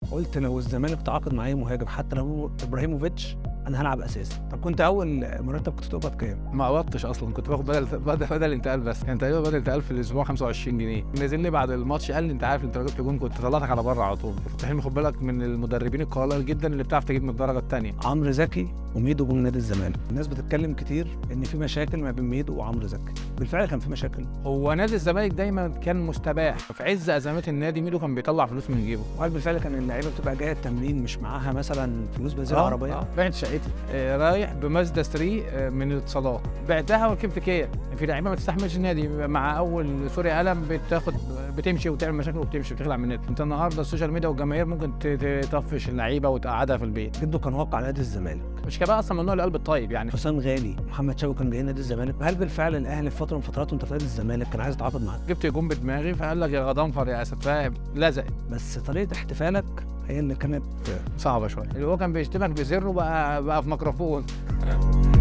قلت لو الزمالك تعاقد مع اي مهاجم حتى لو هو ابراهيموفيتش انا هلعب اساسي طب كنت اول مرتب كنت تقبض كام ما قبضتش اصلا كنت باخد بدل بدل, بدل انتقال بس كان تقريبا بدل انتقال في الاسبوع 25 جنيه نزل لي بعد الماتش قال لي انت عارف انت لو جبت جون كنت طلعتك على بره على طول كنت حلمي خد بالك من المدربين القلائل جدا اللي بتعرف تجيب من الدرجه الثانيه عمرو زكي وميدو جم نادي الزمالك الناس بتتكلم كتير ان في مشاكل ما بين ميدو وعمرو زكي بالفعل كان في مشاكل هو نادي الزمالك دايما كان مستباح في عز ازمات النادي ميدو كان بيطلع فلوس من جيبه وهل بالفعل كان اللعيبه بتبقى جايه التمرين مش معاها مثلا فلوس بنزين عربيه آه. بعت شقتي آه رايح بمازدا 3 آه من الاتصالات بعتها وركبت كيا في لعيبه ما تستحملش النادي مع اول سوري قلم بتاخد بتمشي وتعمل مشاكل وبتمشي وتخلع من النادي انت النهارده السوشيال ميديا والجماهير ممكن ت- تطفش اللعيبه وتقعدها في البيت جده كان واقع نادي الزمالك مش كده اصلا من نوع القلب الطيب يعني حسام غالي محمد شوقي كان جايين نادي الزمالك هل بالفعل الاهلي في فتره من فترات وانت في نادي الزمالك كان عايز يتعاقد معاك جبت جون بدماغي فقال لك يا غضنفر يا اسد فاهم لزقت بس طريقه احتفالك هي اللي كانت صعبه شويه اللي هو كان بيشتمك بسره بقى بقى في ميكروفون